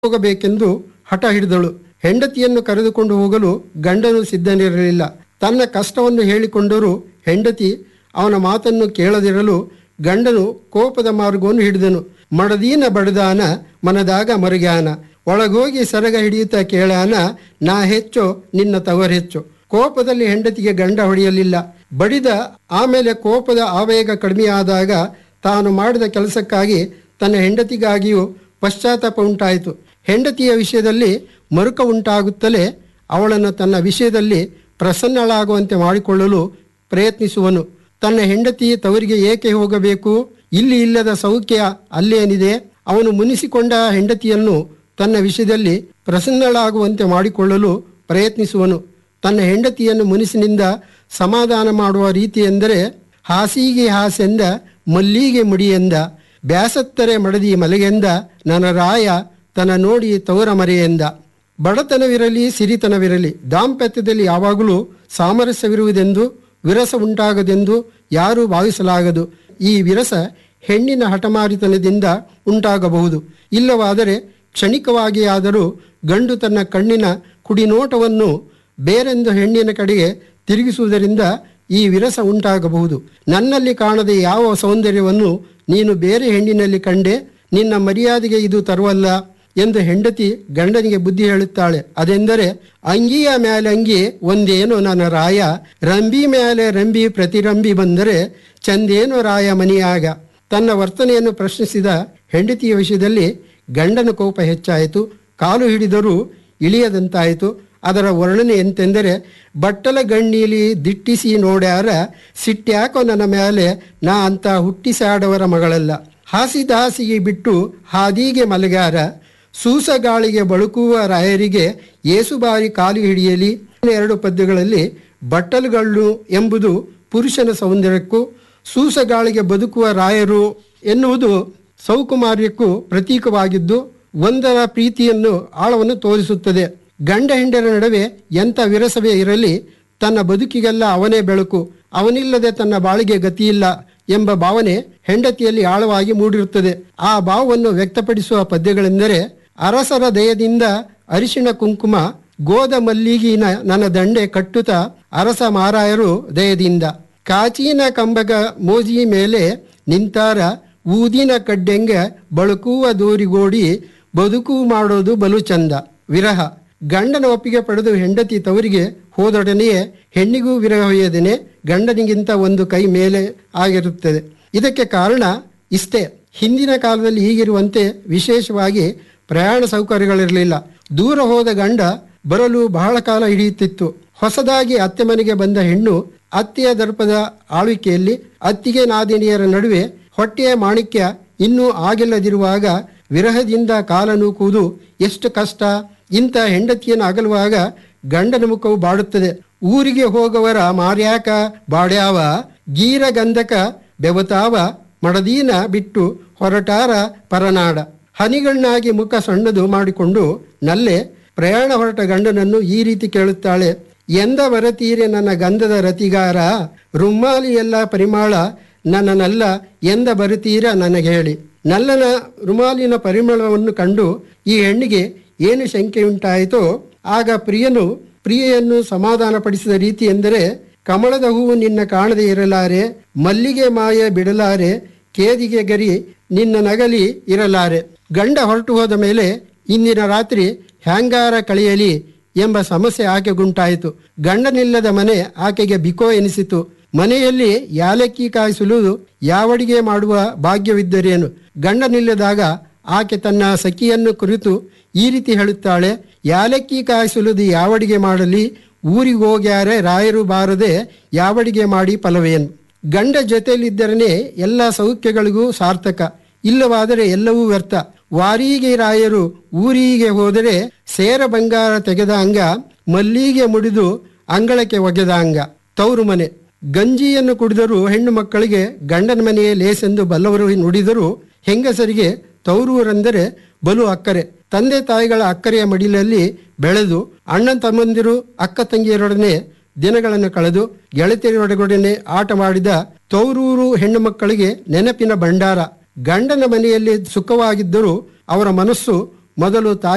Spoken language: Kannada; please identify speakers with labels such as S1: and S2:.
S1: ಹೋಗಬೇಕೆಂದು ಹಠ ಹಿಡಿದಳು ಹೆಂಡತಿಯನ್ನು ಕರೆದುಕೊಂಡು ಹೋಗಲು ಗಂಡನು ಸಿದ್ಧನಿರಲಿಲ್ಲ ತನ್ನ ಕಷ್ಟವನ್ನು ಹೇಳಿಕೊಂಡರೂ ಹೆಂಡತಿ ಅವನ ಮಾತನ್ನು ಕೇಳದಿರಲು ಗಂಡನು ಕೋಪದ ಮಾರ್ಗವನ್ನು ಹಿಡಿದನು ಮಡದೀನ ಬಡದಾನ ಮನದಾಗ ಮರುಗ್ಯಾನ ಒಳಗೋಗಿ ಸರಗ ಹಿಡಿಯುತ್ತಾ ಕೇಳಾನ ನಾ ಹೆಚ್ಚು ನಿನ್ನ ತವರ್ ಹೆಚ್ಚು ಕೋಪದಲ್ಲಿ ಹೆಂಡತಿಗೆ ಗಂಡ ಹೊಡೆಯಲಿಲ್ಲ ಬಡಿದ ಆಮೇಲೆ ಕೋಪದ ಆವೇಗ ಕಡಿಮೆಯಾದಾಗ ತಾನು ಮಾಡಿದ ಕೆಲಸಕ್ಕಾಗಿ ತನ್ನ ಹೆಂಡತಿಗಾಗಿಯೂ ಪಶ್ಚಾತ್ತಾಪ ಉಂಟಾಯಿತು ಹೆಂಡತಿಯ ವಿಷಯದಲ್ಲಿ ಮರುಕ ಉಂಟಾಗುತ್ತಲೇ ಅವಳನ್ನು ತನ್ನ ವಿಷಯದಲ್ಲಿ ಪ್ರಸನ್ನಳಾಗುವಂತೆ ಮಾಡಿಕೊಳ್ಳಲು ಪ್ರಯತ್ನಿಸುವನು ತನ್ನ ಹೆಂಡತಿ ತವರಿಗೆ ಏಕೆ ಹೋಗಬೇಕು ಇಲ್ಲಿ ಇಲ್ಲದ ಸೌಖ್ಯ ಅಲ್ಲೇನಿದೆ ಅವನು ಮುನಿಸಿಕೊಂಡ ಹೆಂಡತಿಯನ್ನು ತನ್ನ ವಿಷಯದಲ್ಲಿ ಪ್ರಸನ್ನಳಾಗುವಂತೆ ಮಾಡಿಕೊಳ್ಳಲು ಪ್ರಯತ್ನಿಸುವನು ತನ್ನ ಹೆಂಡತಿಯನ್ನು ಮುನಿಸಿನಿಂದ ಸಮಾಧಾನ ಮಾಡುವ ರೀತಿ ಎಂದರೆ ಹಾಸಿಗೆ ಹಾಸೆಂದ ಮಲ್ಲಿಗೆ ಮುಡಿಯೆಂದ ಬ್ಯಾಸತ್ತರೆ ಮಡದಿ ಮಲೆಗೆಂದ ನನ್ನ ರಾಯ ತನ್ನ ನೋಡಿ ತವರ ಮರೆಯೆಂದ ಬಡತನವಿರಲಿ ಸಿರಿತನವಿರಲಿ ದಾಂಪತ್ಯದಲ್ಲಿ ಯಾವಾಗಲೂ ಸಾಮರಸ್ಯವಿರುವುದೆಂದು ವಿರಸ ಉಂಟಾಗದೆಂದು ಯಾರೂ ಭಾವಿಸಲಾಗದು ಈ ವಿರಸ ಹೆಣ್ಣಿನ ಹಠಮಾರಿತನದಿಂದ ಉಂಟಾಗಬಹುದು ಇಲ್ಲವಾದರೆ ಕ್ಷಣಿಕವಾಗಿ ಆದರೂ ಗಂಡು ತನ್ನ ಕಣ್ಣಿನ ಕುಡಿನೋಟವನ್ನು ಬೇರೆಂದು ಹೆಣ್ಣಿನ ಕಡೆಗೆ ತಿರುಗಿಸುವುದರಿಂದ ಈ ವಿರಸ ಉಂಟಾಗಬಹುದು ನನ್ನಲ್ಲಿ ಕಾಣದೆ ಯಾವ ಸೌಂದರ್ಯವನ್ನು ನೀನು ಬೇರೆ ಹೆಣ್ಣಿನಲ್ಲಿ ಕಂಡೆ ನಿನ್ನ ಮರ್ಯಾದೆಗೆ ಇದು ತರುವಲ್ಲ ಎಂದು ಹೆಂಡತಿ ಗಂಡನಿಗೆ ಬುದ್ಧಿ ಹೇಳುತ್ತಾಳೆ ಅದೆಂದರೆ ಅಂಗಿಯ ಮೇಲೆ ಅಂಗಿ ಒಂದೇನು ನನ್ನ ರಾಯ ರಂಬಿ ಮೇಲೆ ರಂಬಿ ಪ್ರತಿರಂಬಿ ಬಂದರೆ ಚಂದೇನು ರಾಯ ಮನಿಯಾಗ ತನ್ನ ವರ್ತನೆಯನ್ನು ಪ್ರಶ್ನಿಸಿದ ಹೆಂಡತಿಯ ವಿಷಯದಲ್ಲಿ ಗಂಡನ ಕೋಪ ಹೆಚ್ಚಾಯಿತು ಕಾಲು ಹಿಡಿದರೂ ಇಳಿಯದಂತಾಯಿತು ಅದರ ವರ್ಣನೆ ಎಂತೆಂದರೆ ಬಟ್ಟಲ ಗಣ್ಣೀಲಿ ದಿಟ್ಟಿಸಿ ನೋಡ್ಯಾರ ಸಿಟ್ಟ್ಯಾಕೋ ನನ್ನ ಮೇಲೆ ನಾ ಅಂತ ಹುಟ್ಟಿಸಾಡವರ ಮಗಳಲ್ಲ ಹಾಸಿದ ಹಾಸಿಗೆ ಬಿಟ್ಟು ಹಾದಿಗೆ ಮಲಗ್ಯಾರ ಸೂಸಗಾಳಿಗೆ ಬಳುಕುವ ರಾಯರಿಗೆ ಏಸು ಬಾರಿ ಕಾಲು ಹಿಡಿಯಲಿ ಎರಡು ಪದ್ಯಗಳಲ್ಲಿ ಬಟ್ಟಲುಗಳು ಎಂಬುದು ಪುರುಷನ ಸೌಂದರ್ಯಕ್ಕೂ ಸೂಸಗಾಳಿಗೆ ಬದುಕುವ ರಾಯರು ಎನ್ನುವುದು ಸೌಕುಮಾರ್ಯಕ್ಕೂ ಪ್ರತೀಕವಾಗಿದ್ದು ಒಂದರ ಪ್ರೀತಿಯನ್ನು ಆಳವನ್ನು ತೋರಿಸುತ್ತದೆ ಗಂಡ ಹೆಂಡರ ನಡುವೆ ಎಂಥ ವಿರಸವೇ ಇರಲಿ ತನ್ನ ಬದುಕಿಗೆಲ್ಲ ಅವನೇ ಬೆಳಕು ಅವನಿಲ್ಲದೆ ತನ್ನ ಬಾಳಿಗೆ ಗತಿಯಿಲ್ಲ ಎಂಬ ಭಾವನೆ ಹೆಂಡತಿಯಲ್ಲಿ ಆಳವಾಗಿ ಮೂಡಿರುತ್ತದೆ ಆ ಭಾವವನ್ನು ವ್ಯಕ್ತಪಡಿಸುವ ಪದ್ಯಗಳೆಂದರೆ ಅರಸರ ದಯದಿಂದ ಅರಿಶಿಣ ಕುಂಕುಮ ಗೋದ ಮಲ್ಲಿಗಿನ ನನ್ನ ದಂಡೆ ಕಟ್ಟುತ್ತ ಅರಸ ಮಾರಾಯರು ದಯದಿಂದ ಕಾಚಿನ ಕಂಬಗ ಮೋಜಿ ಮೇಲೆ ನಿಂತಾರ ಊದಿನ ಕಡ್ಡೆಂಗ ಬಳುಕುವ ದೂರಿಗೋಡಿ ಬದುಕು ಮಾಡೋದು ಬಲು ಚಂದ ವಿರಹ ಗಂಡನ ಒಪ್ಪಿಗೆ ಪಡೆದು ಹೆಂಡತಿ ತವರಿಗೆ ಹೋದೊಡನೆಯೇ ಹೆಣ್ಣಿಗೂ ವಿರಹವಯದೇನೆ ಗಂಡನಿಗಿಂತ ಒಂದು ಕೈ ಮೇಲೆ ಆಗಿರುತ್ತದೆ ಇದಕ್ಕೆ ಕಾರಣ ಇಷ್ಟೇ ಹಿಂದಿನ ಕಾಲದಲ್ಲಿ ಹೀಗಿರುವಂತೆ ವಿಶೇಷವಾಗಿ ಪ್ರಯಾಣ ಸೌಕರ್ಯಗಳಿರಲಿಲ್ಲ ದೂರ ಹೋದ ಗಂಡ ಬರಲು ಬಹಳ ಕಾಲ ಹಿಡಿಯುತ್ತಿತ್ತು ಹೊಸದಾಗಿ ಅತ್ತೆ ಮನೆಗೆ ಬಂದ ಹೆಣ್ಣು ಅತ್ತೆಯ ದರ್ಪದ ಆಳ್ವಿಕೆಯಲ್ಲಿ ಅತ್ತಿಗೆ ನಾದಿನಿಯರ ನಡುವೆ ಹೊಟ್ಟೆಯ ಮಾಣಿಕ್ಯ ಇನ್ನೂ ಆಗಿಲ್ಲದಿರುವಾಗ ವಿರಹದಿಂದ ಕಾಲ ನೂಕುವುದು ಎಷ್ಟು ಕಷ್ಟ ಇಂಥ ಹೆಂಡತಿಯನ್ನು ಅಗಲುವಾಗ ಗಂಡನ ಮುಖವು ಬಾಡುತ್ತದೆ ಊರಿಗೆ ಹೋಗವರ ಮಾರ್ಯಾಕ ಬಾಡ್ಯಾವ ಗೀರ ಗಂಧಕ ಬೆವತಾವ ಮಡದೀನ ಬಿಟ್ಟು ಹೊರಟಾರ ಪರನಾಡ ಹನಿಗಣ್ಣಾಗಿ ಮುಖ ಸಣ್ಣದು ಮಾಡಿಕೊಂಡು ನಲ್ಲೆ ಪ್ರಯಾಣ ಹೊರಟ ಗಂಡನನ್ನು ಈ ರೀತಿ ಕೇಳುತ್ತಾಳೆ ಎಂದ ಬರತೀರೆ ನನ್ನ ಗಂಧದ ರತಿಗಾರ ರುಮ್ಮಾಲಿ ಎಲ್ಲ ಪರಿಮಾಳ ನನ್ನನಲ್ಲ ಎಂದ ಬರುತ್ತೀರ ನನಗೆ ಹೇಳಿ ನಲ್ಲನ ರುಮಾಲಿನ ಪರಿಮಳವನ್ನು ಕಂಡು ಈ ಹೆಣ್ಣಿಗೆ ಏನು ಶಂಕೆಯುಂಟಾಯಿತೋ ಆಗ ಪ್ರಿಯನು ಪ್ರಿಯೆಯನ್ನು ಸಮಾಧಾನಪಡಿಸಿದ ರೀತಿ ಎಂದರೆ ಕಮಲದ ಹೂವು ನಿನ್ನ ಕಾಣದೇ ಇರಲಾರೆ ಮಲ್ಲಿಗೆ ಮಾಯ ಬಿಡಲಾರೆ ಕೇದಿಗೆ ಗರಿ ನಿನ್ನ ನಗಲಿ ಇರಲಾರೆ ಗಂಡ ಹೊರಟು ಹೋದ ಮೇಲೆ ಇಂದಿನ ರಾತ್ರಿ ಹ್ಯಾಂಗಾರ ಕಳೆಯಲಿ ಎಂಬ ಸಮಸ್ಯೆ ಆಕೆಗುಂಟಾಯಿತು ಗಂಡನಿಲ್ಲದ ಮನೆ ಆಕೆಗೆ ಬಿಕೋ ಎನಿಸಿತು ಮನೆಯಲ್ಲಿ ಯಾಲಕ್ಕಿ ಕಾಯಿ ಸುಲಿದು ಯಾವಡಿಗೆ ಮಾಡುವ ಭಾಗ್ಯವಿದ್ದರೇನು ಗಂಡನಿಲ್ಲದಾಗ ಆಕೆ ತನ್ನ ಸಖಿಯನ್ನು ಕುರಿತು ಈ ರೀತಿ ಹೇಳುತ್ತಾಳೆ ಯಾಲಕ್ಕಿ ಕಾಯಿ ಸುಲಿದು ಯಾವಡಿಗೆ ಮಾಡಲಿ ಊರಿಗೆ ಹೋಗ್ಯಾರೆ ರಾಯರು ಬಾರದೆ ಯಾವಡಿಗೆ ಮಾಡಿ ಫಲವೇನು ಗಂಡ ಜೊತೆಯಲ್ಲಿದ್ದರನೇ ಎಲ್ಲ ಸೌಖ್ಯಗಳಿಗೂ ಸಾರ್ಥಕ ಇಲ್ಲವಾದರೆ ಎಲ್ಲವೂ ವ್ಯರ್ಥ ವಾರಿಗೆ ರಾಯರು ಊರಿಗೆ ಹೋದರೆ ಸೇರ ಬಂಗಾರ ತೆಗೆದ ಅಂಗ ಮಲ್ಲಿಗೆ ಮುಡಿದು ಅಂಗಳಕ್ಕೆ ಒಗೆದ ಅಂಗ ತವರು ಮನೆ ಗಂಜಿಯನ್ನು ಕುಡಿದರೂ ಹೆಣ್ಣು ಮಕ್ಕಳಿಗೆ ಗಂಡನ ಮನೆಯೇ ಲೇಸೆಂದು ಬಲ್ಲವರು ನುಡಿದರೂ ಹೆಂಗಸರಿಗೆ ತೌರೂರೆಂದರೆ ಬಲು ಅಕ್ಕರೆ ತಂದೆ ತಾಯಿಗಳ ಅಕ್ಕರೆಯ ಮಡಿಲಲ್ಲಿ ಬೆಳೆದು ಅಣ್ಣ ತಮ್ಮಂದಿರು ಅಕ್ಕ ತಂಗಿಯರೊಡನೆ ದಿನಗಳನ್ನು ಕಳೆದು ಗೆಳತಿಯರೊಡಗೊಡನೆ ಆಟ ಮಾಡಿದ ತೌರೂರು ಹೆಣ್ಣು ಮಕ್ಕಳಿಗೆ ನೆನಪಿನ ಭಂಡಾರ ಗಂಡನ ಮನೆಯಲ್ಲಿ ಸುಖವಾಗಿದ್ದರೂ ಅವರ ಮನಸ್ಸು ಮೊದಲು ತಾಯಿ